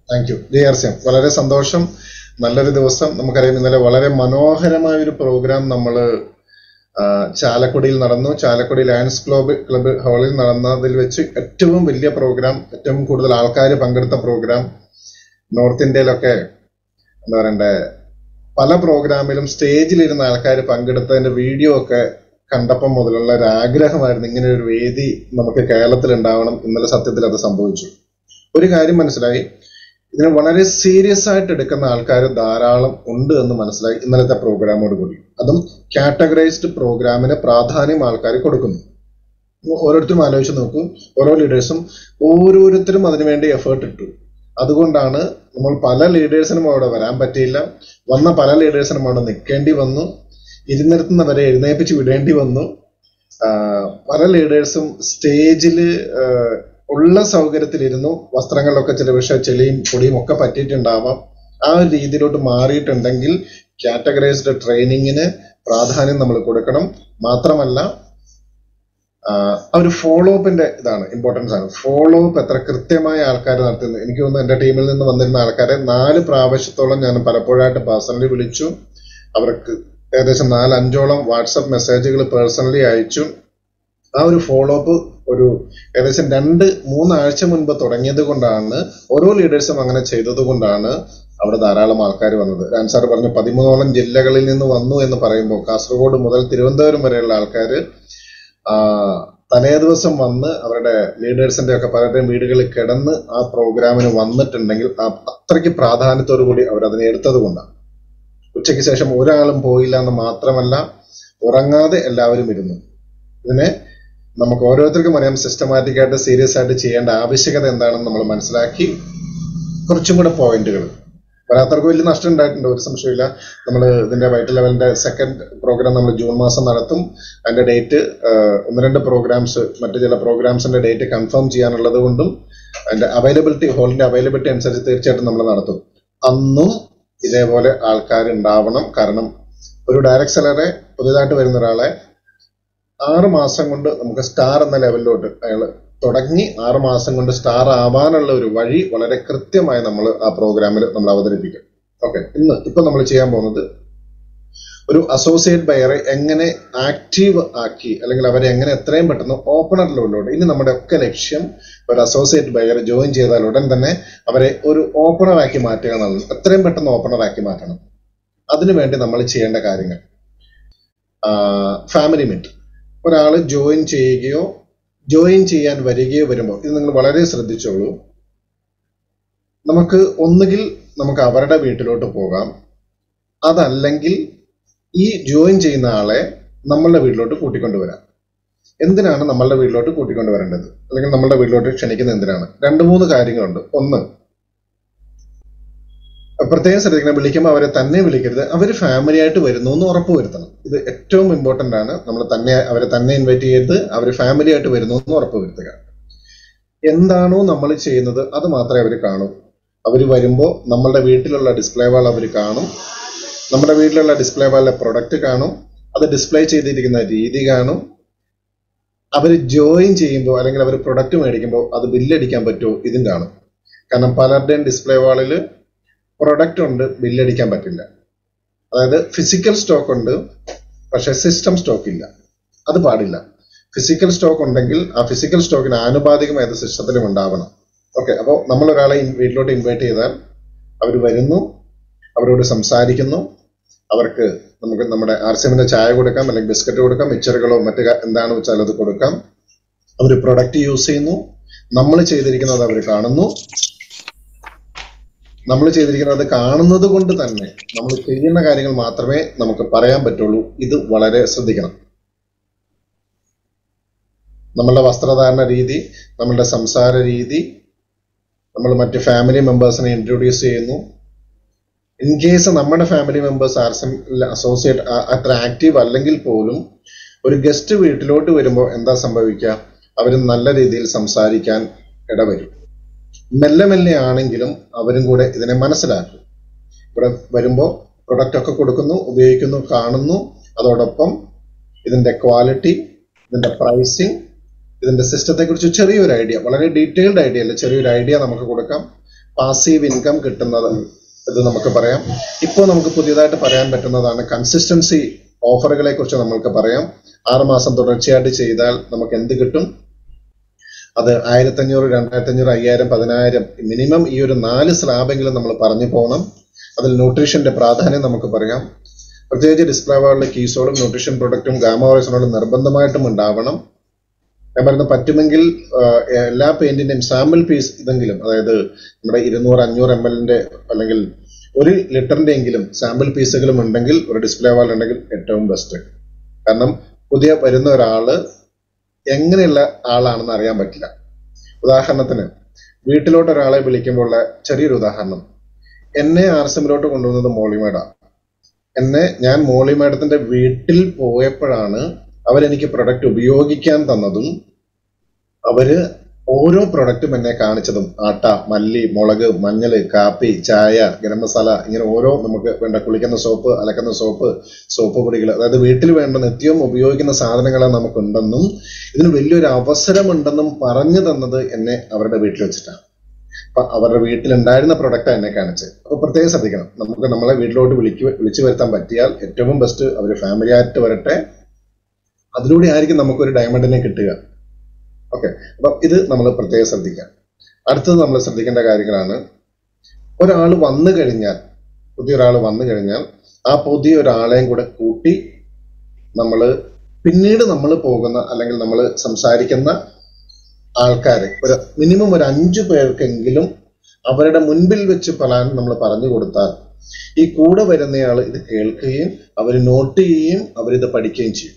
thank you ജിയാർസ്യം വളരെ സന്തോഷം നല്ലൊരു ദിവസം നമുക്കറിയാം ഇന്നലെ വളരെ മനോഹരമായ ഒരു പ്രോഗ്രാം നമ്മൾ ചാലക്കുടിയിൽ നടന്നു ചാലക്കുടി ലയൺസ് ക്ലബ് ക്ലബ് ഹാളിൽ നടന്നതിൽ വെച്ച് ഏറ്റവും വലിയ പ്രോഗ്രാം ഏറ്റവും കൂടുതൽ ആൾക്കാർ പങ്കെടുത്ത പ്രോഗ്രാം നോർത്ത് ഇന്ത്യയിലൊക്കെ എന്താ പറയണ്ടേ പല പ്രോഗ്രാമിലും സ്റ്റേജിലിരുന്ന ആൾക്കാർ പങ്കെടുത്തതിന്റെ വീഡിയോ ഒക്കെ കണ്ടപ്പം മുതലുള്ള ഒരു ആഗ്രഹമായിരുന്നു ഇങ്ങനെ ഒരു വേദി നമുക്ക് കേരളത്തിൽ ഉണ്ടാവണം ഇന്നലെ സത്യത്തിൽ അത് സംഭവിച്ചു ഒരു കാര്യം മനസ്സിലായി ഇതിനെ വളരെ സീരിയസ് ആയിട്ട് എടുക്കുന്ന ആൾക്കാർ ധാരാളം ഉണ്ട് എന്ന് മനസ്സിലായി ഇന്നലത്തെ പ്രോഗ്രാമോട് കൂടി അതും കാറ്റഗറൈസ്ഡ് പ്രോഗ്രാമിന് പ്രാധാന്യം ആൾക്കാർ കൊടുക്കുന്നു ഓരോരുത്തരും ആലോചിച്ച് നോക്കൂ ഓരോ ലീഡേഴ്സും ഓരോരുത്തരും അതിനുവേണ്ടി എഫേർട്ട് ഇട്ടു അതുകൊണ്ടാണ് നമ്മൾ പല ലീഡേഴ്സിനും അവിടെ വരാൻ പറ്റിയില്ല വന്ന പല ലീഡേഴ്സിനും അവിടെ നിൽക്കേണ്ടി വന്നു ഇരുന്നിടത്തുന്നവരെ എഴുന്നേപ്പിച്ച് വിടേണ്ടി വന്നു ആഹ് പല ലീഡേഴ്സും സ്റ്റേജിൽ ഉള്ള സൗകര്യത്തിലിരുന്നു വസ്ത്രങ്ങളിലൊക്കെ ചില വിഷ ചെളിയും പൊടിയും ഒക്കെ പറ്റിയിട്ടുണ്ടാവാം ആ ഒരു രീതിയിലോട്ട് മാറിയിട്ടുണ്ടെങ്കിൽ കാറ്റഗറൈസ്ഡ് ട്രെയിനിങ്ങിന് പ്രാധാന്യം നമ്മൾ കൊടുക്കണം മാത്രമല്ല ആഹ് ആ ഒരു ഫോളോ അപ്പിന്റെ ഇതാണ് ഇമ്പോർട്ടൻസ് ആണ് ഫോളോ അപ്പ് എത്ര കൃത്യമായ ആൾക്കാർ നടത്തുന്നത് എനിക്ക് തോന്നുന്നു എന്റെ ടീമിൽ നിന്ന് വന്നിരുന്ന ആൾക്കാരെ നാല് പ്രാവശ്യത്തോളം ഞാൻ പലപ്പോഴായിട്ട് പേഴ്സണലി വിളിച്ചു അവർക്ക് ഏകദേശം നാല് അഞ്ചോളം വാട്സപ്പ് മെസ്സേജുകൾ പേഴ്സണലി അയച്ചു ആ ഒരു ഫോളോ അപ്പ് ഒരു ഏകദേശം രണ്ട് മൂന്നാഴ്ച മുൻപ് തുടങ്ങിയത് കൊണ്ടാണ് ഓരോ ലീഡേഴ്സും അങ്ങനെ ചെയ്തത് കൊണ്ടാണ് അവിടെ ധാരാളം ആൾക്കാർ വന്നത് രാൻ സാർ പറഞ്ഞു പതിമൂന്നോളം ജില്ലകളിൽ നിന്ന് വന്നു എന്ന് പറയുമ്പോൾ കാസർഗോഡ് മുതൽ തിരുവനന്തപുരം വരെയുള്ള ആൾക്കാർ തലേ ദിവസം വന്ന് അവരുടെ ലീഡേഴ്സിന്റെ ഒക്കെ പലരുടെയും വീടുകളിൽ കിടന്ന് ആ പ്രോഗ്രാമിന് വന്നിട്ടുണ്ടെങ്കിൽ ആ അത്രയ്ക്ക് പ്രാധാന്യത്തോടു കൂടി അവർ അതിനെ എടുത്തത് കൊണ്ടാണ് ഉച്ചയ്ക്ക് ശേഷം ഒരാളും പോയില്ല എന്ന് മാത്രമല്ല ഉറങ്ങാതെ എല്ലാവരും ഇരുന്നു ഇതിനെ നമുക്ക് ഓരോരുത്തർക്കും അറിയാം സിസ്റ്റമാറ്റിക് ആയിട്ട് സീരിയസ് ആയിട്ട് ചെയ്യേണ്ട ആവശ്യകത എന്താണെന്ന് നമ്മൾ മനസ്സിലാക്കി കുറച്ചും കൂടെ പോയിന്റുകൾ വരാത്തവർക്ക് വലിയ നഷ്ടം ഉണ്ടായിട്ടുണ്ട് ഒരു സംശയമില്ല നമ്മൾ ഇതിന്റെ വൈറ്റ് ലെവലിന്റെ സെക്കൻഡ് പ്രോഗ്രാം നമ്മൾ ജൂൺ മാസം നടത്തും അതിന്റെ ഡേറ്റ് ഒന്ന് രണ്ട് പ്രോഗ്രാംസ് മറ്റു ചില പ്രോഗ്രാംസിന്റെ ഡേറ്റ് കൺഫേം ചെയ്യാനുള്ളത് കൊണ്ടും അതിന്റെ അവൈലബിലിറ്റി ഹോളിന്റെ അവൈലബിലിറ്റി അനുസരിച്ച് തീർച്ചയായിട്ടും നമ്മൾ നടത്തും അന്നും ഇതേപോലെ ആൾക്കാർ ഉണ്ടാവണം കാരണം ഒരു ഡയറക്ട് സെലറെ പുതിയതായിട്ട് വരുന്ന ഒരാളെ ആറ് മാസം കൊണ്ട് നമുക്ക് സ്റ്റാർ എന്ന ലെവലിലോട്ട് അയാൾ തുടങ്ങി ആറ് മാസം കൊണ്ട് സ്റ്റാർ ആവാനുള്ള ഒരു വഴി വളരെ കൃത്യമായി നമ്മൾ ആ പ്രോഗ്രാമിൽ നമ്മൾ അവതരിപ്പിക്കും ഓക്കെ ഇന്ന് ഇപ്പൊ നമ്മൾ ചെയ്യാൻ പോകുന്നത് ഒരു അസോസിയേറ്റ് ബയറെ എങ്ങനെ ആക്റ്റീവ് ആക്കി അല്ലെങ്കിൽ അവരെ എങ്ങനെ എത്രയും പെട്ടെന്ന് ഓപ്പണർ ലെവലിലോട്ട് ഇനി നമ്മുടെ ഒക്കെ ലക്ഷ്യം ഒരു അസോസിയേറ്റ് ബയർ ജോയിൻ ചെയ്താൽ ഉടൻ തന്നെ അവരെ ഒരു ഓപ്പണർ ആക്കി മാറ്റുക എന്നുള്ളത് എത്രയും പെട്ടെന്ന് ഓപ്പണർ ആക്കി മാറ്റണം അതിനുവേണ്ടി നമ്മൾ ചെയ്യേണ്ട കാര്യങ്ങൾ ഫാമിലി മീറ്റ് ഒരാൾ ജോയിൻ ചെയ്യുകയോ ജോയിൻ ചെയ്യാൻ വരികയോ വരുമ്പോൾ ഇത് നിങ്ങൾ വളരെ ശ്രദ്ധിച്ചോളൂ നമുക്ക് ഒന്നുകിൽ നമുക്ക് അവരുടെ വീട്ടിലോട്ട് പോകാം അതല്ലെങ്കിൽ ഈ ജോയിൻ ചെയ്യുന്ന ആളെ നമ്മളുടെ വീട്ടിലോട്ട് കൂട്ടിക്കൊണ്ടുവരാം എന്തിനാണ് നമ്മളുടെ വീട്ടിലോട്ട് കൂട്ടിക്കൊണ്ടുവരേണ്ടത് അല്ലെങ്കിൽ നമ്മളുടെ വീട്ടിലോട്ട് ക്ഷണിക്കുന്നത് എന്തിനാണ് രണ്ട് മൂന്ന് കാര്യങ്ങളുണ്ട് ഒന്ന് പ്രത്യേകം ശ്രദ്ധിക്കണം വിളിക്കുമ്പോൾ അവരെ തന്നെ വിളിക്കരുത് അവർ ഫാമിലി ആയിട്ട് വരുന്നു എന്ന് ഉറപ്പ് വരുത്തണം ഇത് ഏറ്റവും ഇമ്പോർട്ടന്റ് ആണ് നമ്മൾ തന്നെ അവരെ തന്നെ ഇൻവൈറ്റ് ചെയ്ത് അവർ ഫാമിലി ആയിട്ട് വരുന്നു എന്ന് ഉറപ്പ് വരുത്തുക എന്താണോ നമ്മൾ ചെയ്യുന്നത് അത് മാത്രമേ അവർ കാണൂ അവർ വരുമ്പോൾ നമ്മളുടെ വീട്ടിലുള്ള ഡിസ്പ്ലേ വാൾ അവർ കാണും നമ്മുടെ വീട്ടിലുള്ള ഡിസ്പ്ലേ വാളിലെ പ്രൊഡക്റ്റ് കാണും അത് ഡിസ്പ്ലേ ചെയ്തിരിക്കുന്ന രീതി കാണും അവർ ജോയിൻ ചെയ്യുമ്പോൾ അല്ലെങ്കിൽ അവർ പ്രൊഡക്റ്റ് മേടിക്കുമ്പോൾ അത് ബില്ലടിക്കാൻ പറ്റുമോ ഇതും കാണും കാരണം പലരുടെയും ഡിസ്പ്ലേ വാളിൽ പ്രൊഡക്റ്റ് ഉണ്ട് ബില്ലടിക്കാൻ പറ്റില്ല അതായത് ഫിസിക്കൽ സ്റ്റോക്ക് ഉണ്ട് പക്ഷെ സിസ്റ്റം സ്റ്റോക്ക് ഇല്ല അത് പാടില്ല ഫിസിക്കൽ സ്റ്റോക്ക് ഉണ്ടെങ്കിൽ ആ ഫിസിക്കൽ സ്റ്റോക്കിന് ആനുപാതികം ഏത് സിസ്റ്റത്തിലും ഉണ്ടാവണം ഓക്കെ അപ്പോൾ നമ്മൾ ഒരാളെ ഇൻ- വീട്ടിലോട്ട് ഇൻവൈറ്റ് ചെയ്താൽ അവർ വരുന്നു അവരോട് സംസാരിക്കുന്നു അവർക്ക് നമുക്ക് നമ്മുടെ ആർ സി എമ്മിന്റെ ചായ കൊടുക്കാം അല്ലെങ്കിൽ ബിസ്ക്കറ്റ് കൊടുക്കാം മിച്ചറുകളോ മറ്റു കാ- എന്താണെന്ന് വെച്ചാൽ അത് കൊടുക്കാം അവർ പ്രൊഡക്റ്റ് യൂസ് ചെയ്യുന്നു നമ്മൾ ചെയ്തിരിക്കുന്നത് അവർ കാണുന്നു നമ്മൾ ചെയ്തിരിക്കുന്നത് കാണുന്നത് കൊണ്ട് തന്നെ നമ്മൾ ചെയ്യുന്ന കാര്യങ്ങൾ മാത്രമേ നമുക്ക് പറയാൻ പറ്റുള്ളൂ ഇത് വളരെ ശ്രദ്ധിക്കണം നമ്മളുടെ വസ്ത്രധാരണ രീതി നമ്മളുടെ സംസാര രീതി നമ്മൾ മറ്റ് ഫാമിലി മെമ്പേഴ്സിനെ ഇൻട്രൊഡ്യൂസ് ചെയ്യുന്നു ഇൻ കേസ് നമ്മുടെ family members R M associate അത്ര ആക്റ്റീവ് അല്ലെങ്കിൽ പോലും ഒരു ഗസ്റ്റ് വീട്ടിലോട്ട് വരുമ്പോൾ എന്താ സംഭവിക്കുക അവർ നല്ല രീതിയിൽ സംസാരിക്കാൻ ഇടവരും മെല്ലെ മെല്ലെ ആണെങ്കിലും അവരും കൂടെ ഇതിനെ മനസ്സിലാക്കും ഇവിടെ വരുമ്പോൾ പ്രൊഡക്റ്റ് ഒക്കെ കൊടുക്കുന്നു ഉപയോഗിക്കുന്നു കാണുന്നു അതോടൊപ്പം ഇതിന്റെ ക്വാളിറ്റി ഇതിന്റെ പ്രൈസിങ് ഇതിന്റെ സിസ്റ്റത്തെ കുറിച്ച് ചെറിയൊരു ഐഡിയ വളരെ ഡീറ്റെയിൽഡ് ഐഡിയ അല്ല ചെറിയൊരു ഐഡിയ നമുക്ക് കൊടുക്കാം പാസീവ് ഇൻകം കിട്ടുന്നത് ഇത് നമുക്ക് പറയാം ഇപ്പോൾ നമുക്ക് പുതിയതായിട്ട് പറയാൻ പറ്റുന്നതാണ് കൺസിസ്റ്റൻസി ഓഫറുകളെ കുറിച്ച് നമുക്ക് പറയാം ആറ് മാസം തുടർച്ചയായിട്ട് ചെയ്താൽ നമുക്ക് എന്ത് കിട്ടും അത് ആയിരത്തി അഞ്ഞൂറ് രണ്ടായിരത്തി അഞ്ഞൂറ് അയ്യായിരം പതിനായിരം മിനിമം ഈ ഒരു നാല് സ്ലാബെങ്കിലും നമ്മൾ പറഞ്ഞു പോകണം അതിൽ ന്യൂട്രീഷന്റെ പ്രാധാന്യം നമുക്ക് പറയാം പ്രത്യേകിച്ച് ഡിസ്പ്ലേ വാളിലെ കീസോളും ന്യൂട്രീഷൻ പ്രൊഡക്റ്റും ഗാമോറൈസനോടും നിർബന്ധമായിട്ടും ഉണ്ടാവണം ഞാൻ പറയുന്നത് പറ്റുമെങ്കിൽ ആ, എല്ലാ പെയിന്റിന്റെയും സാമ്പിൾ പീസ് ഇതെങ്കിലും അതായത് നമ്മുടെ ഇരുന്നൂറ് അഞ്ഞൂറ് എം എല്ലിന്റെ അല്ലെങ്കിൽ ഒരു ലിറ്ററിന്റെ എങ്കിലും സാമ്പിൾ പീസുകളും ഉണ്ടെങ്കിൽ ഒരു ഡിസ്പ്ലേ വാൾ ഉണ്ടെങ്കിൽ ഏറ്റവും ബെസ്റ്റ് കാരണം പുതിയ വരുന്ന ഒരാള് എങ്ങനെയുള്ള ആളാണെന്ന് അറിയാൻ പറ്റില്ല ഉദാഹരണത്തിന് വീട്ടിലോട്ട് ഒരാളെ വിളിക്കുമ്പോൾ ഉള്ള ചെറിയൊരു ഉദാഹരണം എന്നെ ആർ എസിലോട്ട് കൊണ്ടുവന്നത് മോളിമേഡാണ് എന്നെ ഞാൻ മോളി മാഡത്തിന്റെ വീട്ടിൽ പോയപ്പോഴാണ് അവരെനിക്ക് പ്രൊഡക്റ്റ് ഉപയോഗിക്കാൻ തന്നതും അവര് ഓരോ പ്രൊഡക്റ്റും എന്നെ കാണിച്ചതും ആട്ട മല്ലി മുളക് മഞ്ഞൾ കാപ്പി ചായ ഗരം മസാല ഇങ്ങനെ ഓരോ നമുക്ക് വേണ്ട കുളിക്കുന്ന സോപ്പ് അലക്കുന്ന സോപ്പ് സോപ്പ് പൊടികൾ അതായത് വീട്ടിൽ വേണ്ട നിത്യവും ഉപയോഗിക്കുന്ന സാധനങ്ങൾ നമുക്കുണ്ടെന്നും ഇതിന് വലിയൊരു അവസരമുണ്ടെന്നും പറഞ്ഞു തന്നത് എന്നെ അവരുടെ വീട്ടിൽ വെച്ചിട്ടാണ് അപ്പൊ അവരുടെ വീട്ടിലുണ്ടായിരുന്ന പ്രൊഡക്റ്റ് എന്നെ കാണിച്ചത് അപ്പൊ പ്രത്യേകം ശ്രദ്ധിക്കണം നമുക്ക് നമ്മളെ വീട്ടിലോട്ട് വിളിക്ക് വിളിച്ചു വരുത്താൻ പറ്റിയാൽ ഏറ്റവും ബെസ്റ്റ് അവർ ഫാമിലി ആയിട്ട് വരട്ടെ അതിലൂടെ ആയിരിക്കും നമുക്കൊരു ഡയമണ്ടിനെ കിട്ടുക ഓക്കെ അപ്പൊ ഇത് നമ്മൾ പ്രത്യേകം ശ്രദ്ധിക്കാം അടുത്തത് നമ്മൾ ശ്രദ്ധിക്കേണ്ട കാര്യങ്ങളാണ് ഒരാൾ വന്നു കഴിഞ്ഞാൽ പുതിയൊരാൾ വന്നു കഴിഞ്ഞാൽ ആ പുതിയ ഒരാളെയും കൂടെ കൂട്ടി നമ്മൾ പിന്നീട് നമ്മൾ പോകുന്ന അല്ലെങ്കിൽ നമ്മൾ സംസാരിക്കുന്ന ആൾക്കാർ ഒരു മിനിമം ഒരു അഞ്ചു പേർക്കെങ്കിലും അവരുടെ മുൻപിൽ വെച്ച് പ്ലാൻ നമ്മൾ പറഞ്ഞു കൊടുത്താൽ ഈ കൂടെ വരുന്നയാൾ ഇത് കേൾക്കുകയും അവർ നോട്ട് ചെയ്യുകയും അവരിത് പഠിക്കുകയും ചെയ്യും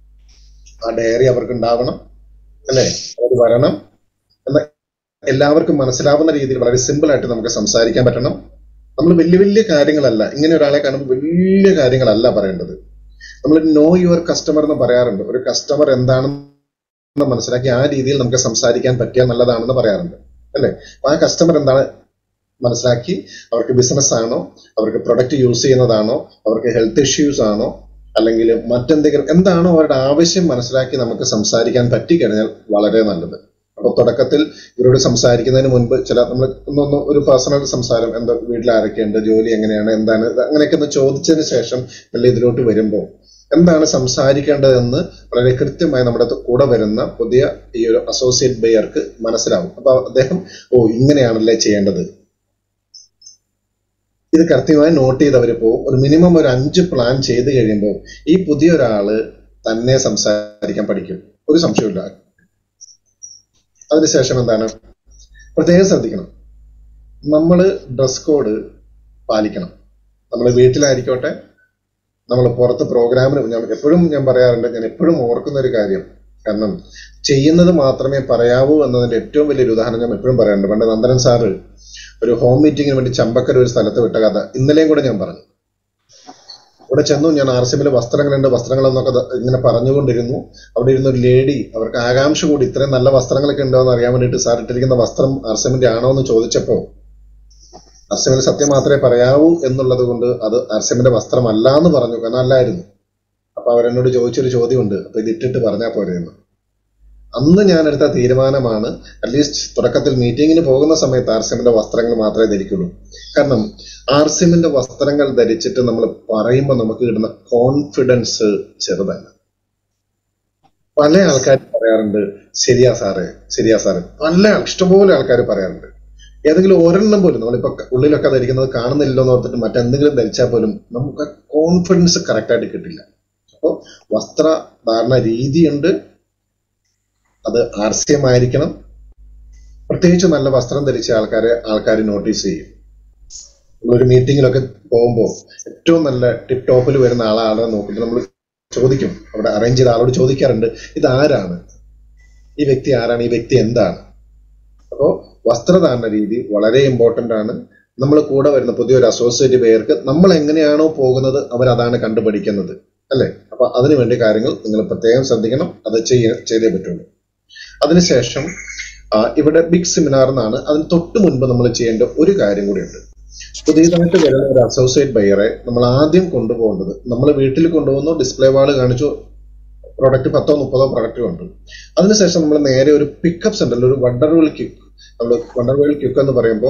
ആ ഡയറി അവർക്ക് ഉണ്ടാവണം അല്ലെ അവർ വരണം എന്ന എല്ലാവർക്കും മനസ്സിലാവുന്ന രീതിയിൽ വളരെ സിമ്പിൾ ആയിട്ട് നമുക്ക് സംസാരിക്കാൻ പറ്റണം നമ്മൾ വലിയ വലിയ കാര്യങ്ങളല്ല ഇങ്ങനെ ഒരാളെ കാണുമ്പോൾ വലിയ കാര്യങ്ങളല്ല പറയേണ്ടത് നമ്മൾ നോ യുവർ കസ്റ്റമർ എന്ന് പറയാറുണ്ട് ഒരു കസ്റ്റമർ എന്താണെന്ന് മനസ്സിലാക്കി ആ രീതിയിൽ നമുക്ക് സംസാരിക്കാൻ പറ്റിയാൽ നല്ലതാണെന്ന് പറയാറുണ്ട് അല്ലെ അപ്പൊ ആ കസ്റ്റമർ എന്താണ് മനസ്സിലാക്കി അവർക്ക് ബിസിനസ് ആണോ അവർക്ക് പ്രൊഡക്റ്റ് യൂസ് ചെയ്യുന്നതാണോ അവർക്ക് ഹെൽത്ത് ഇഷ്യൂസ് ആണോ അല്ലെങ്കിൽ മറ്റെന്തെങ്കിലും എന്താണോ അവരുടെ ആവശ്യം മനസ്സിലാക്കി നമുക്ക് സംസാരിക്കാൻ പറ്റിക്കഴിഞ്ഞാൽ വളരെ നല്ലത് അപ്പൊ തുടക്കത്തിൽ ഇവരോട് സംസാരിക്കുന്നതിന് മുൻപ് ചില നമ്മൾ ഒന്നൊന്ന് ഒരു പേഴ്സണൽ സംസാരം എന്താ വീട്ടിൽ ആരൊക്കെയുണ്ട് ജോലി എങ്ങനെയാണ് എന്താണ് ഇത് അങ്ങനെയൊക്കെ ഒന്ന് ചോദിച്ചതിന് ശേഷം അല്ലെ ഇതിലോട്ട് വരുമ്പോൾ എന്താണ് സംസാരിക്കേണ്ടതെന്ന് വളരെ കൃത്യമായി നമ്മുടെ കൂടെ വരുന്ന പുതിയ ഈ ഒരു അസോസിയേറ്റ് ബയർക്ക് മനസ്സിലാവും അപ്പൊ അദ്ദേഹം ഓ ഇങ്ങനെയാണല്ലേ ചെയ്യേണ്ടത് ഇത് കൃത്യമായി നോട്ട് ചെയ്ത് അവർ പോകും ഒരു മിനിമം ഒരു അഞ്ച് പ്ലാൻ ചെയ്ത് കഴിയുമ്പോൾ ഈ പുതിയ ഒരാള് തന്നെ സംസാരിക്കാൻ പഠിക്കും ഒരു സംശയമില്ല അതിനുശേഷം എന്താണ് പ്രത്യേകം ശ്രദ്ധിക്കണം നമ്മൾ ഡ്രസ് കോഡ് പാലിക്കണം നമ്മൾ വീട്ടിലായിരിക്കോട്ടെ നമ്മൾ പുറത്ത് പ്രോഗ്രാമിന് ഞാൻ എപ്പോഴും ഞാൻ പറയാറുണ്ട് ഞാൻ എപ്പോഴും ഓർക്കുന്ന ഒരു കാര്യം കാരണം ചെയ്യുന്നത് മാത്രമേ പറയാവൂ എന്നതിന്റെ ഏറ്റവും വലിയൊരു ഉദാഹരണം ഞാൻ എപ്പോഴും പറയാറുണ്ട് പണ്ട് നന്ദനൻ സാറ് ഒരു ഹോം മീറ്റിങ്ങിന് വേണ്ടി ചമ്പക്കര ഒരു സ്ഥലത്ത് വിട്ട കഥ ഇന്നലെയും കൂടെ ഞാൻ പറഞ്ഞു ഇവിടെ ചെന്നു ഞാൻ ആർ സി എമ്മിലെ വസ്ത്രങ്ങളുണ്ട് വസ്ത്രങ്ങളെന്നൊക്കെ ദ- ഇങ്ങനെ പറഞ്ഞുകൊണ്ടിരുന്നു അവിടെ ഇരുന്ന ഒരു ലേഡി അവർക്ക് ആകാംക്ഷ കൂടി ഇത്രയും നല്ല വസ്ത്രങ്ങളൊക്കെ ഉണ്ടോ എന്ന് അറിയാൻ വേണ്ടിയിട്ട് സാർ ഇട്ടിരിക്കുന്ന വസ്ത്രം ആർ സി എമ്മിന്റെ ആണോ എന്ന് ചോദിച്ചപ്പോ ആർ സി എമ്മിന് സത്യം മാത്രമേ പറയാവൂ എന്നുള്ളത് കൊണ്ട് അത് ആർ സി എമ്മിന്റെ വസ്ത്രമല്ല എന്ന് പറഞ്ഞു കാരണം അല്ലായിരുന്നു അപ്പൊ അവരെന്നോട് ചോദിച്ചൊരു ചോദ്യമുണ്ട് അപ്പൊ ഇത് ഇട്ടിട്ട് പറഞ്ഞാൽ പോരെയെന്ന് അന്ന് ഞാൻ എടുത്ത തീരുമാനമാണ് അറ്റ്ലീസ്റ്റ് തുടക്കത്തിൽ മീറ്റിങ്ങിന് പോകുന്ന സമയത്ത് ആർ സി എമ്മിന്റെ വസ്ത്രങ്ങൾ മാത്രമേ ധരിക്കുള്ളൂ കാരണം ആർ സി എമ്മിന്റെ വസ്ത്രങ്ങൾ ധരിച്ചിട്ട് നമ്മൾ പറയുമ്പോൾ നമുക്ക് കിട്ടുന്ന കോൺഫിഡൻസ് ചെറുതല്ല പല ആൾക്കാർ പറയാറുണ്ട് ശരിയാ സാറേ ശരിയാ സാറേ പല ആൾ- ഇഷ്ടംപോലെ ആൾക്കാർ പറയാറുണ്ട് ഏതെങ്കിലും ഒരെണ്ണം പോലും നമ്മളിപ്പോ ക- ഉള്ളിലൊക്കെ ധരിക്കുന്നത് കാണുന്നില്ലോ എന്ന് ഓർത്തിട്ട് മറ്റെന്തെങ്കിലും ധരിച്ചാൽ പോലും നമുക്ക് കോൺഫിഡൻസ് കറക്റ്റ് ആയിട്ട് കിട്ടില്ല അപ്പോൾ വസ്ത്രധാരണ രീതിയുണ്ട് അത് ആർസ്യമായിരിക്കണം പ്രത്യേകിച്ച് നല്ല വസ്ത്രം ധരിച്ച ആൾക്കാരെ ആൾക്കാർ നോട്ടീസ് ചെയ്യും നമ്മളൊരു മീറ്റിങ്ങിലൊക്കെ പോകുമ്പോൾ ഏറ്റവും നല്ല ടിപ് ടോപ്പിൽ വരുന്ന ആളാണ് നോക്കിയിട്ട് നമ്മൾ ചോദിക്കും അവിടെ അറേഞ്ച് ചെയ്ത ആളോട് ചോദിക്കാറുണ്ട് ഇത് ആരാണ് ഈ വ്യക്തി ആരാണ് ഈ വ്യക്തി എന്താണ് അപ്പോൾ വസ്ത്രധാരണ രീതി വളരെ ഇമ്പോർട്ടന്റ് ആണ് നമ്മൾ കൂടെ വരുന്ന പുതിയൊരു അസോസിയേറ്റ് പേർക്ക് നമ്മൾ എങ്ങനെയാണോ പോകുന്നത് അവർ അതാണ് കണ്ടുപഠിക്കുന്നത് അല്ലെ അപ്പൊ അതിനു വേണ്ടി കാര്യങ്ങൾ നിങ്ങൾ പ്രത്യേകം ശ്രദ്ധിക്കണം അത് ചെയ്യ ചെയ്തേ പറ്റുള്ളൂ അതിനുശേഷം ആ, ഇവിടെ ബിഗ് സെമിനാർ എന്നാണ് അതിന് തൊട്ട് മുൻപ് നമ്മൾ ചെയ്യേണ്ട ഒരു കാര്യം കൂടിയുണ്ട് പുതിയതായിട്ട് വരുന്ന ഒരു അസോസിയേറ്റ് ബയറെ നമ്മൾ ആദ്യം കൊണ്ടുപോകേണ്ടത് നമ്മൾ വീട്ടിൽ കൊണ്ടുപോകുന്നു ഡിസ്പ്ലേ വാള് കാണിച്ചു പ്രോഡക്റ്റ് പത്തോ മുപ്പതോ പ്രോഡക്റ്റ് ഉണ്ട് അതിനുശേഷം നമ്മൾ നേരെ ഒരു പിക്കപ്പ് സെന്ററിൽ ഒരു വണ്ടർവേൾ ക്യുക്ക് നമ്മൾ വണ്ടർവേൾ ക്യുക്ക് എന്ന് പറയുമ്പോൾ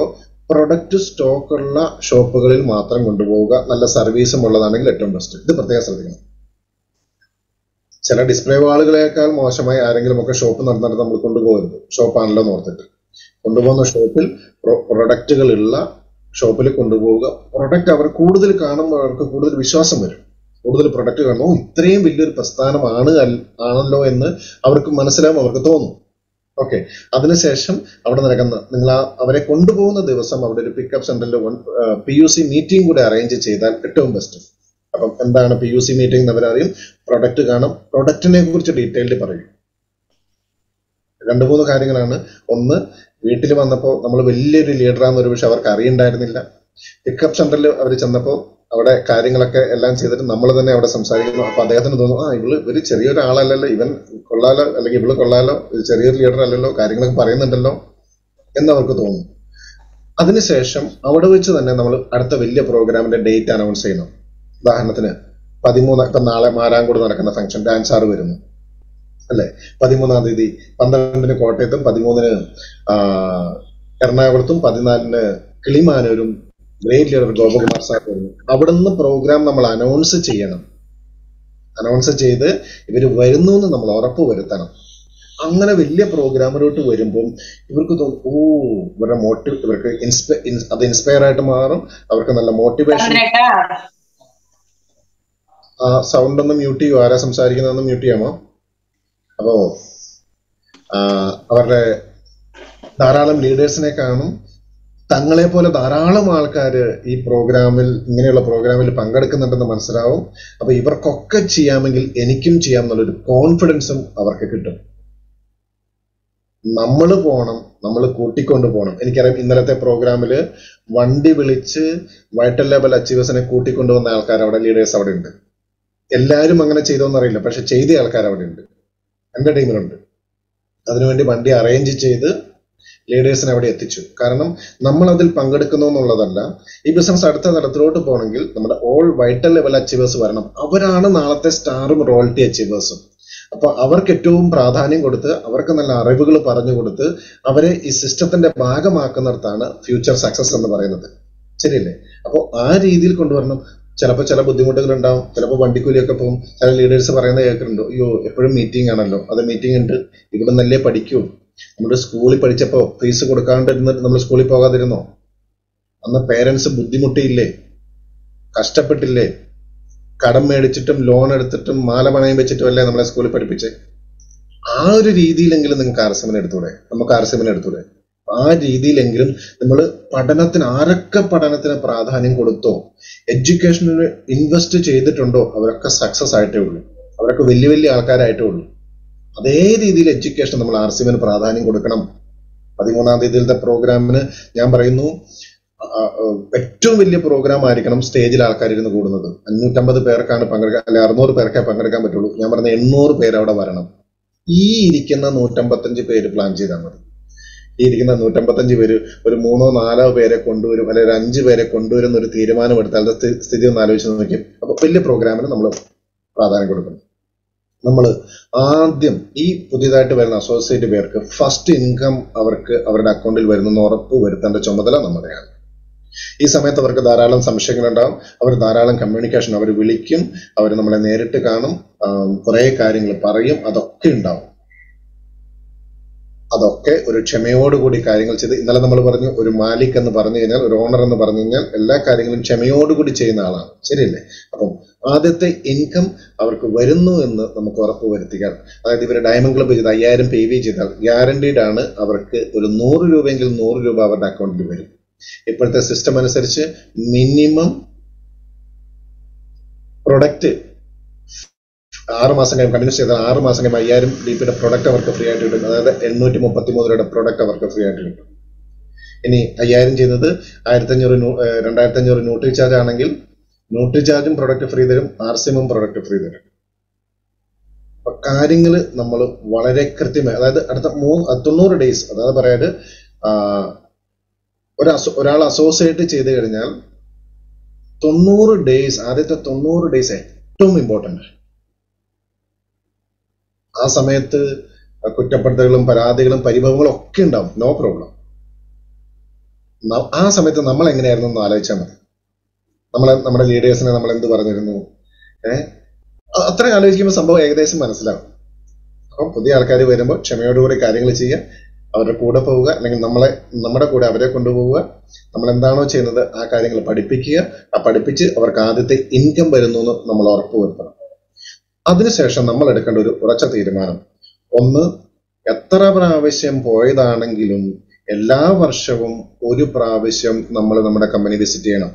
പ്രൊഡക്റ്റ് സ്റ്റോക്ക് ഉള്ള ഷോപ്പുകളിൽ മാത്രം കൊണ്ടുപോവുക നല്ല സർവീസും ഉള്ളതാണെങ്കിൽ ഏറ്റവും ബെസ്റ്റ് ഇത് പ്രത്യേകം ശ്രദ്ധിക്കണം ചില ഡിസ്പ്ലേ വാളുകളേക്കാൾ മോശമായി ആരെങ്കിലും ഒക്കെ ഷോപ്പ് നടന്നിട്ട് നമ്മൾ കൊണ്ടുപോകരുത് ഷോപ്പാണല്ലോ എന്ന് ഓർത്തിട്ട് കൊണ്ടുപോകുന്ന ഷോപ്പിൽ പ്രൊഡക്റ്റുകൾ ഉള്ള ഷോപ്പിൽ കൊണ്ടുപോവുക പ്രൊഡക്റ്റ് അവർ കൂടുതൽ കാണുമ്പോൾ അവർക്ക് കൂടുതൽ വിശ്വാസം വരും കൂടുതൽ പ്രൊഡക്റ്റ് കാണുമ്പോൾ "ഓ, ഇത്രയും വലിയൊരു പ്രസ്ഥാനമാണ് അൽ- ആണല്ലോ എന്ന് അവർക്ക് മനസ്സിലാവും അവർക്ക് തോന്നും ഓക്കെ അതിനുശേഷം അവിടെ നടക്കുന്ന നിങ്ങൾ ആ അവരെ കൊണ്ടുപോകുന്ന ദിവസം അവിടെ ഒരു പിക്കപ്പ് സെന്ററിൽ പി യു സി മീറ്റിംഗ് കൂടെ അറേഞ്ച് ചെയ്താൽ ഏറ്റവും ബെസ്റ്റ് അപ്പം എന്താണ് പി യു സി മീറ്റിംഗ് എന്ന് അവരറിയും പ്രൊഡക്റ്റ് കാണും പ്രൊഡക്റ്റിനെ കുറിച്ച് ഡീറ്റെയിൽഡ് പറയും രണ്ടു മൂന്ന് കാര്യങ്ങളാണ് ഒന്ന് വീട്ടിൽ വന്നപ്പോൾ നമ്മൾ വലിയൊരു ലീഡറാന്ന് ഒരു പക്ഷെ അവർക്ക് അറിയണ്ടായിരുന്നില്ല പിക്കപ്പ് സെന്ററിൽ അവർ ചെന്നപ്പോൾ അവിടെ കാര്യങ്ങളൊക്കെ എല്ലാം ചെയ്തിട്ട് നമ്മൾ തന്നെ അവിടെ സംസാരിക്കുന്നു അപ്പൊ അദ്ദേഹത്തിന് തോന്നും ആ ഇവള് ഒരു ചെറിയൊരു ആളല്ലല്ലോ ഇവൻ കൊള്ളാലോ അല്ലെങ്കിൽ ഇവള് കൊള്ളാലോ ഇത് ചെറിയൊരു ലീഡർ അല്ലല്ലോ കാര്യങ്ങളൊക്കെ പറയുന്നുണ്ടല്ലോ എന്ന് അവർക്ക് തോന്നും അതിനുശേഷം അവിടെ വെച്ച് തന്നെ നമ്മൾ അടുത്ത വലിയ പ്രോഗ്രാമിന്റെ ഡേറ്റ് അനൗൺസ് ചെയ്യണം ഉദാഹരണത്തിന് പതിമൂന്ന് ഇപ്പൊ നാളെ മാരാങ്കോട് നടക്കുന്ന ഫംഗ്ഷൻ ഡാൻസ് ആറ് വരുന്നു അല്ലെ പതിമൂന്നാം തീയതി പന്ത്രണ്ടിന് കോട്ടയത്തും പതിമൂന്നിന് ആ, എറണാകുളത്തും പതിനാലിന് കിളിമാനൂരും ഗ്രേറ്റ് ലീഡർ ഗോപകുമാർ സാർ വരുന്നു അവിടുന്ന് പ്രോഗ്രാം നമ്മൾ അനൗൺസ് ചെയ്യണം അനൗൺസ് ചെയ്ത് ഇവർ വരുന്നു എന്ന് നമ്മൾ ഉറപ്പ് വരുത്തണം അങ്ങനെ വലിയ പ്രോഗ്രാമിലോട്ട് വരുമ്പോൾ ഇവർക്ക് തോന്നും ഓ ഇവരുടെ മോട്ടീവ് ഇവർക്ക് ഇൻസ്പെ ഇൻസ്- അത് ഇൻസ്പയർ ആയിട്ട് മാറും അവർക്ക് നല്ല മോട്ടിവേഷൻ ചന്ദ്രേട്ടാ ആ സൗണ്ട് ഒന്ന് മ്യൂട്ട് ചെയ്യുമോ ആരാ സംസാരിക്കുന്നതെന്ന് മ്യൂട്ട് ചെയ്യാമോ അപ്പോ ആ, അവരുടെ ധാരാളം ലീഡേഴ്സിനെ കാണും തങ്ങളെ പോലെ ധാരാളം ആൾക്കാർ ഈ പ്രോഗ്രാമിൽ ഇങ്ങനെയുള്ള പ്രോഗ്രാമിൽ പങ്കെടുക്കുന്നുണ്ടെന്ന് മനസ്സിലാവും അപ്പൊ ഇവർക്കൊക്കെ ചെയ്യാമെങ്കിൽ എനിക്കും ചെയ്യാം എന്നുള്ളൊരു കോൺഫിഡൻസും അവർക്ക് കിട്ടും നമ്മൾ പോണം നമ്മൾ കൂട്ടിക്കൊണ്ട് പോകണം എനിക്കറിയാം ഇന്നലത്തെ പ്രോഗ്രാമില് വണ്ടി വിളിച്ച് വൈറ്റൽ ലെവൽ അച്ചീവേഴ്സിനെ കൂട്ടിക്കൊണ്ടുവന്ന ആൾക്കാർ അവിടെ ലീഡേഴ്സ് അവിടെ ഉണ്ട് എല്ലാവരും അങ്ങനെ ചെയ്തോന്ന് അറിയില്ല പക്ഷെ ചെയ്ത ആൾക്കാർ അവിടെ ഉണ്ട് എന്റെ ടീമിലുണ്ട് അതിനുവേണ്ടി വണ്ടി അറേഞ്ച് ചെയ്ത് ലീഡേഴ്സിനെ അവിടെ എത്തിച്ചു കാരണം നമ്മൾ അതിൽ പങ്കെടുക്കുന്നു എന്നുള്ളതല്ല ഈ ബിസിനസ് അടുത്ത തലത്തിലോട്ട് പോകണമെങ്കിൽ നമ്മുടെ ഓൾ വൈറ്റൽ ലെവൽ അച്ചീവേഴ്സ് വരണം അവരാണ് നാളത്തെ സ്റ്റാറും റോയൽറ്റി അച്ചീവേഴ്സും അപ്പൊ അവർക്ക് ഏറ്റവും പ്രാധാന്യം കൊടുത്ത് അവർക്ക് നല്ല അറിവുകൾ പറഞ്ഞു കൊടുത്ത് അവരെ ഈ സിസ്റ്റത്തിന്റെ ഭാഗമാക്കുന്നിടത്താണ് ഫ്യൂച്ചർ സക്സസ് എന്ന് പറയുന്നത് ശരിയല്ലേ അപ്പോൾ ആ രീതിയിൽ കൊണ്ടുവരണം ചിലപ്പോൾ ചില ബുദ്ധിമുട്ടുകൾ ഉണ്ടാവും ചിലപ്പോൾ വണ്ടിക്കൂലിയൊക്കെ പോകും ചില ലീഡേഴ്സ് പറയുന്നത് കേൾക്കുന്നുണ്ടോ അയ്യോ എപ്പോഴും മീറ്റിംഗ് ആണല്ലോ അത് മീറ്റിംഗ് ഉണ്ട് ഇവിടെ നല്ലേ പഠിക്കൂ നമ്മുടെ സ്കൂളിൽ പഠിച്ചപ്പോ ഫീസ് കൊടുക്കാണ്ടിരുന്നിട്ട് നമ്മൾ സ്കൂളിൽ പോകാതിരുന്നോ അന്ന് പേരൻസ് ബുദ്ധിമുട്ടിയില്ലേ കഷ്ടപ്പെട്ടില്ലേ കടം മേടിച്ചിട്ടും ലോൺ എടുത്തിട്ടും മാല പണയം വെച്ചിട്ടും അല്ലേ നമ്മളെ സ്കൂളിൽ പഠിപ്പിച്ചേ ആ ഒരു രീതിയിലെങ്കിലും നിങ്ങൾക്ക് ആർ എസ് എമ്മിന് എടുത്തൂടെ നമുക്ക് ആർ എസ് എമ്മിന് എടുത്തൂടെ ആ രീതിയിലെങ്കിലും നമ്മൾ പഠനത്തിന് ആരൊക്കെ പഠനത്തിന് പ്രാധാന്യം കൊടുത്തോ എഡ്യൂക്കേഷനിൽ ഇൻവെസ്റ്റ് ചെയ്തിട്ടുണ്ടോ അവരൊക്കെ സക്സസ് ആയിട്ടേ ഉള്ളൂ അവരൊക്കെ വലിയ വലിയ ആൾക്കാരായിട്ടേ ഉള്ളൂ അതേ രീതിയിൽ എഡ്യൂക്കേഷൻ നമ്മൾ ആർ സി എമ്മിന് പ്രാധാന്യം കൊടുക്കണം പതിമൂന്നാം തീയതിയിലത്തെ പ്രോഗ്രാമിന് ഞാൻ പറയുന്നു ആ, ആ, ഏറ്റവും വലിയ പ്രോഗ്രാം ആയിരിക്കണം സ്റ്റേജിൽ ആൾക്കാർ ഇരുന്ന് കൂടുന്നത് അഞ്ഞൂറ്റമ്പത് പേർക്കാണ് പങ്കെടുക്കാൻ അല്ലെ അറുന്നൂറ് പേർക്കേ പങ്കെടുക്കാൻ പറ്റുള്ളൂ ഞാൻ പറഞ്ഞ എണ്ണൂറ് പേര് അവിടെ വരണം ഈ ഇരിക്കുന്ന നൂറ്റമ്പത്തഞ്ച് പേര് പ്ലാൻ ചെയ്താൽ മതി ഈ ഇരിക്കുന്ന നൂറ്റമ്പത്തഞ്ച് പേര് ഒരു മൂന്നോ നാലോ പേരെ കൊണ്ടുവരും അല്ലെങ്കിൽ ഒരു അഞ്ച് പേരെ കൊണ്ടുവരും എന്നൊരു തീരുമാനം എടുത്താൽ അത് സ്ഥി- സ്ഥിതി ഒന്ന് ആലോചിച്ച് നോക്കി അപ്പൊ വലിയ പ്രോഗ്രാമിന് നമ്മൾ പ്രാധാന്യം കൊടുക്കണം നമ്മൾ ആദ്യം ഈ പുതിയതായിട്ട് വരുന്ന അസോസിയേറ്റ് പേർക്ക് ഫസ്റ്റ് ഇൻകം അവർക്ക് അവരുടെ അക്കൗണ്ടിൽ വരുന്നെന്ന് ഉറപ്പ് വരുത്തേണ്ട ചുമതല നമ്മുടെയാണ് ഈ സമയത്ത് അവർക്ക് ധാരാളം സംശയങ്ങളുണ്ടാവും അവർ ധാരാളം കമ്മ്യൂണിക്കേഷൻ അവർ വിളിക്കും അവർ നമ്മളെ നേരിട്ട് കാണും കുറെ കാര്യങ്ങൾ പറയും അതൊക്കെ ഉണ്ടാവും അതൊക്കെ ഒരു ക്ഷമയോടുകൂടി കാര്യങ്ങൾ ചെയ്ത് ഇന്നലെ നമ്മൾ പറഞ്ഞു ഒരു മാലിക് എന്ന് പറഞ്ഞു കഴിഞ്ഞാൽ ഒരു ഓണർ എന്ന് പറഞ്ഞു കഴിഞ്ഞാൽ എല്ലാ കാര്യങ്ങളും ക്ഷമയോടുകൂടി ചെയ്യുന്ന ആളാണ് ശരിയല്ലേ അപ്പം ആദ്യത്തെ ഇൻകം അവർക്ക് വരുന്നു എന്ന് നമുക്ക് ഉറപ്പ് വരുത്തിക്കാൻ അതായത് ഇവർ ഡയമണ്ട് ക്ലബ്ബ് ചെയ്ത് അയ്യായിരം പേ വി ചെയ്താൽ ഗ്യാരണ്ടീഡ് ആണ് അവർക്ക് ഒരു നൂറ് രൂപയെങ്കിൽ നൂറ് രൂപ അവരുടെ അക്കൗണ്ടിൽ വരും ഇപ്പോഴത്തെ സിസ്റ്റം അനുസരിച്ച് മിനിമം പ്രൊഡക്റ്റ് ആറ് മാസം കഴിയുമ്പോൾ കണ്ടിന്യൂസ് ചെയ്താൽ ആറ് മാസം കഴിയുമ്പോൾ അയ്യായിരം ഡി പിയുടെ പ്രൊഡക്റ്റ് അവർക്ക് ഫ്രീ ആയിട്ട് കിട്ടും അതായത് എണ്ണൂറ്റി മുപ്പത്തി മൂന്ന് രൂപയുടെ പ്രൊഡക്റ്റ് അവർക്ക് ഫ്രീ ആയിട്ട് കിട്ടും ഇനി അയ്യായിരം ചെയ്യുന്നത് ആയിരത്തി അഞ്ഞൂറ് രണ്ടായിരത്തി അഞ്ഞൂറ് ന്യൂട്രി ചാർജ് ആണെങ്കിൽ ന്യൂട്രി ചാർജും പ്രൊഡക്റ്റ് ഫ്രീ തരും ആർ സി എമ്മും പ്രൊഡക്റ്റ് ഫ്രീ തരും അപ്പൊ കാര്യങ്ങൾ നമ്മൾ വളരെ കൃത്യമായി അതായത് അടുത്ത മൂന്ന് തൊണ്ണൂറ് ഡേയ്സ് അതായത് പറയാത് ആ, ഒരു അസോ ഒരാൾ അസോസിയേറ്റ് ചെയ്ത് കഴിഞ്ഞാൽ തൊണ്ണൂറ് ഡേയ്സ് ആദ്യത്തെ തൊണ്ണൂറ് ഡേയ്സ് ഏറ്റവും ഇമ്പോർട്ടന്റ് ആ സമയത്ത് കുറ്റപ്പെടുത്തലുകളും പരാതികളും പരിഭവങ്ങളും ഒക്കെ ഉണ്ടാവും നോ പ്രോബ്ലം ന- ആ സമയത്ത് നമ്മൾ എങ്ങനെയായിരുന്നു എന്ന് ആലോചിച്ചാൽ മതി നമ്മളെ നമ്മുടെ ലീഡേഴ്സിനെ നമ്മൾ എന്ത് പറഞ്ഞിരുന്നു ഏഹ് അത്രയും ആലോചിക്കുമ്പോൾ സംഭവം ഏകദേശം മനസ്സിലാവും അപ്പം പുതിയ ആൾക്കാർ വരുമ്പോൾ ക്ഷമയോടുകൂടി കാര്യങ്ങൾ ചെയ്യുക അവരുടെ കൂടെ പോവുക അല്ലെങ്കിൽ നമ്മളെ നമ്മുടെ കൂടെ അവരെ കൊണ്ടുപോവുക നമ്മൾ എന്താണോ ചെയ്യുന്നത് ആ കാര്യങ്ങൾ പഠിപ്പിക്കുക ആ പഠിപ്പിച്ച് അവർക്ക് ആദ്യത്തെ ഇൻകം വരുന്നു എന്ന് നമ്മൾ ഉറപ്പുവരുത്തണം അതിനുശേഷം നമ്മൾ എടുക്കേണ്ട ഒരു ഉറച്ച തീരുമാനം ഒന്ന് എത്ര പ്രാവശ്യം പോയതാണെങ്കിലും എല്ലാ വർഷവും ഒരു പ്രാവശ്യം നമ്മൾ നമ്മുടെ കമ്പനി വിസിറ്റ് ചെയ്യണം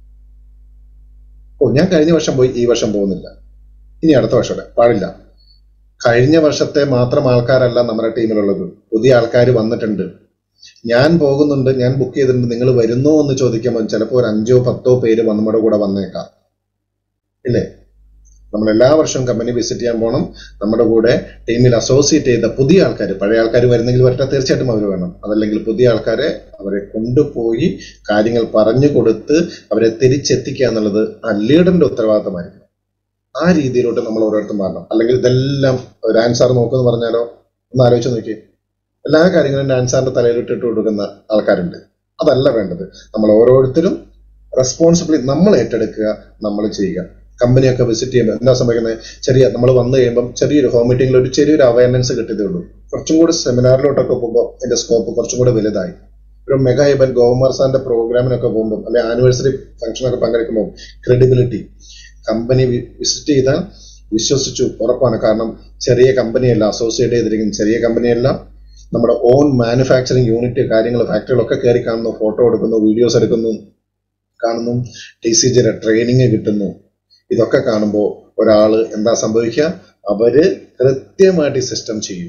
ഓ ഞാൻ കഴിഞ്ഞ വർഷം പോയി ഈ വർഷം പോകുന്നില്ല ഇനി അടുത്ത വർഷം പാടില്ല കഴിഞ്ഞ വർഷത്തെ മാത്രം ആൾക്കാരല്ല നമ്മുടെ ടീമിലുള്ളത് പുതിയ ആൾക്കാർ വന്നിട്ടുണ്ട് ഞാൻ പോകുന്നുണ്ട് ഞാൻ ബുക്ക് ചെയ്തിട്ടുണ്ട് നിങ്ങൾ വരുന്നോ എന്ന് ചോദിക്കുമ്പോൾ ചിലപ്പോൾ ഒരു അഞ്ചോ പത്തോ പേര് നമ്മുടെ കൂടെ വന്നേക്കാം ഇല്ലേ നമ്മൾ എല്ലാ വർഷവും കമ്പനി വിസിറ്റ് ചെയ്യാൻ പോകണം നമ്മുടെ കൂടെ ടീമിൽ അസോസിയേറ്റ് ചെയ്ത പുതിയ ആൾക്കാർ പഴയ ആൾക്കാർ വരുന്നെങ്കിൽ വരട്ടെ തീർച്ചയായിട്ടും അവർ വേണം അതല്ലെങ്കിൽ പുതിയ ആൾക്കാരെ അവരെ കൊണ്ടുപോയി കാര്യങ്ങൾ പറഞ്ഞു കൊടുത്ത് അവരെ തിരിച്ചെത്തിക്കുക എന്നുള്ളത് ആ ലീഡറിന്റെ ഉത്തരവാദിത്തമായിരിക്കും ആ രീതിയിലോട്ട് നമ്മൾ ഓരോരുത്തരും മാറണം അല്ലെങ്കിൽ ഇതെല്ലാം ഡാൻ സാർ നോക്കുമെന്ന് പറഞ്ഞാലോ ഒന്ന് ആലോചിച്ച് നോക്കി എല്ലാ കാര്യങ്ങളും ഡാൻ സാറിന്റെ തലയിലിട്ടിട്ട് കൊടുക്കുന്ന ആൾക്കാരുണ്ട് അതല്ല വേണ്ടത് നമ്മൾ ഓരോരുത്തരും റെസ്പോൺസിബിളി നമ്മൾ ഏറ്റെടുക്കുക നമ്മൾ ചെയ്യുക കമ്പനിയൊക്കെ വിസിറ്റ് ചെയ്യുമ്പോൾ എന്താ സംഭവിക്കുന്നത് ചെറിയ നമ്മൾ വന്നു കഴിയുമ്പോൾ ചെറിയൊരു ഹോം മീറ്റിംഗിൽ ഒരു ചെറിയൊരു അവയർനെസ് കിട്ടിയതേ ഉള്ളൂ കുറച്ചും കൂടി സെമിനാറിലോട്ടൊക്കെ പോകുമ്പോൾ അതിന്റെ സ്കോപ്പ് കുറച്ചും കൂടി വലുതായി ഒരു മെഗാ ഇവന്റ് ഗോകുമാർ സാറിന്റെ പ്രോഗ്രാമിനൊക്കെ പോകുമ്പോൾ അല്ലെ ആനിവേഴ്സറി ഫംഗ്ഷനൊക്കെ പങ്കെടുക്കുമ്പോൾ ക്രെഡിബിലിറ്റി കമ്പനി വിസിറ്റ് ചെയ്താൽ വിശ്വസിച്ചു ഉറപ്പാണ് കാരണം ചെറിയ കമ്പനിയല്ല അസോസിയേറ്റ് ചെയ്തിരിക്കുന്ന ചെറിയ കമ്പനിയല്ല നമ്മുടെ ഓൺ മാനുഫാക്ചറിങ് യൂണിറ്റ് കാര്യങ്ങൾ ഫാക്ടറികളൊക്കെ കയറി കാണുന്നു ഫോട്ടോ എടുക്കുന്നു വീഡിയോസ് എടുക്കുന്നു കാണുന്നു ടി സി ജിയുടെ ട്രെയിനിങ് കിട്ടുന്നു ഇതൊക്കെ കാണുമ്പോൾ ഒരാള് എന്താ സംഭവിക്കുക അവര് കൃത്യമായിട്ട് ഈ സിസ്റ്റം ചെയ്യും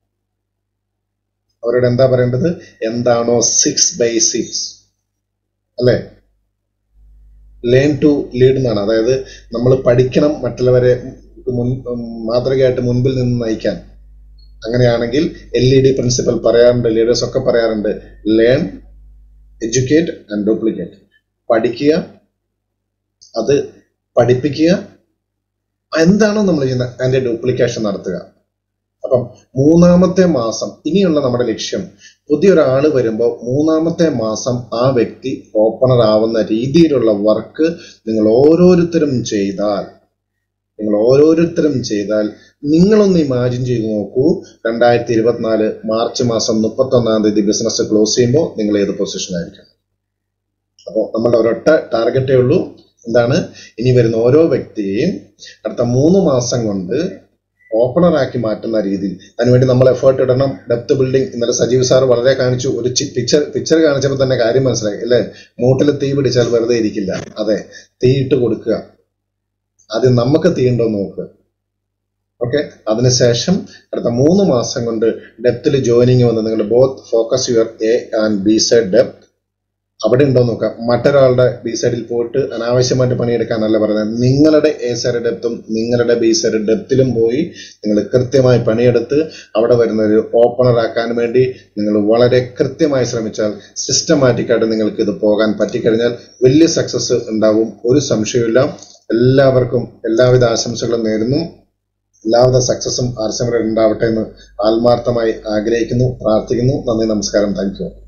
അവരോട് എന്താ പറയേണ്ടത് എന്താണോ സിക്സ് ബൈ സിക്സ് അല്ലേ ലേൺ ടു ലീഡ് എന്നാണ് അതായത് നമ്മൾ പഠിക്കണം മറ്റുള്ളവരെ മുൻ മാതൃകയായിട്ട് മുൻപിൽ നിന്ന് നയിക്കാൻ അങ്ങനെയാണെങ്കിൽ എൽ ഇ ഡി പ്രിൻസിപ്പൽ പറയാറുണ്ട് ലീഡേഴ്സ് ഒക്കെ പറയാറുണ്ട് ലേൺ എഡ്യൂക്കേറ്റ് ആൻഡ് ഡ്യൂപ്ലിക്കേറ്റ് പഠിക്കുക അത് പഠിപ്പിക്കുക എന്താണോ നമ്മൾ ചെയ്യുന്നത് അതിന്റെ ഡ്യൂപ്ലിക്കേഷൻ നടത്തുക അപ്പം മൂന്നാമത്തെ മാസം ഇനിയുള്ള നമ്മുടെ ലക്ഷ്യം പുതിയൊരാള് വരുമ്പോൾ മൂന്നാമത്തെ മാസം ആ വ്യക്തി ഓപ്പണർ ആവുന്ന രീതിയിലുള്ള വർക്ക് നിങ്ങൾ ഓരോരുത്തരും ചെയ്താൽ നിങ്ങൾ ഓരോരുത്തരും ചെയ്താൽ നിങ്ങളൊന്ന് ഇമാജിൻ ചെയ്ത് നോക്കൂ രണ്ടായിരത്തി ഇരുപത്തിനാല് മാർച്ച് മാസം മുപ്പത്തി ഒന്നാം തീയതി ബിസിനസ് ക്ലോസ് ചെയ്യുമ്പോൾ നിങ്ങൾ ഏത് പൊസിഷനായിരിക്കും അപ്പോൾ നമ്മളുടെ ഒരൊറ്റ ടാർഗറ്റേ ഉള്ളൂ എന്താണ് ഇനി വരുന്ന ഓരോ വ്യക്തിയെയും അടുത്ത മൂന്ന് മാസം കൊണ്ട് ഓപ്പണറാക്കി മാറ്റുന്ന രീതിയിൽ അതിനുവേണ്ടി നമ്മൾ എഫേർട്ട് ഇടണം ഡെപ്ത് ബിൽഡിംഗ് ഇന്നലെ സജീവ് സാർ വളരെ കാണിച്ചു ഒരു പിക്ചർ പിക്ചർ കാണിച്ചപ്പോൾ തന്നെ കാര്യം മനസ്സിലായി അല്ലേ മൂട്ടിൽ തീ പിടിച്ചാൽ വെറുതെ ഇരിക്കില്ല അതെ തീയിട്ട് കൊടുക്കുക ആദ്യം നമുക്ക് തീയുണ്ടോ നോക്കുക ഓക്കെ അതിനുശേഷം അടുത്ത മൂന്ന് മാസം കൊണ്ട് ഡെപ്തിൽ ജോയിനിങ് വന്ന് നിങ്ങൾ both focus your A and B side depth അവിടെ ഉണ്ടോ നോക്കാം മറ്റൊരാളുടെ ബി സൈഡിൽ പോയിട്ട് അനാവശ്യമായിട്ട് പണിയെടുക്കാനല്ല പറയുന്നത് നിങ്ങളുടെ എ സൈഡ് ഡെപ്തും നിങ്ങളുടെ ബി സൈഡ് ഡെപ്തിലും പോയി നിങ്ങൾ കൃത്യമായി പണിയെടുത്ത് അവിടെ വരുന്ന ഒരു ഓപ്പണർ ആക്കാൻ വേണ്ടി നിങ്ങൾ വളരെ കൃത്യമായി ശ്രമിച്ചാൽ സിസ്റ്റമാറ്റിക് ആയിട്ട് നിങ്ങൾക്ക് ഇത് പോകാൻ പറ്റിക്കഴിഞ്ഞാൽ വലിയ സക്സസ് ഉണ്ടാവും ഒരു സംശയമില്ല എല്ലാവർക്കും എല്ലാവിധ ആശംസകളും നേരുന്നു എല്ലാവിധ സക്സസും ആർസമരം ഉണ്ടാവട്ടെ എന്ന് ആത്മാർത്ഥമായി ആഗ്രഹിക്കുന്നു പ്രാർത്ഥിക്കുന്നു നന്ദി നമസ്കാരം താങ്ക് യു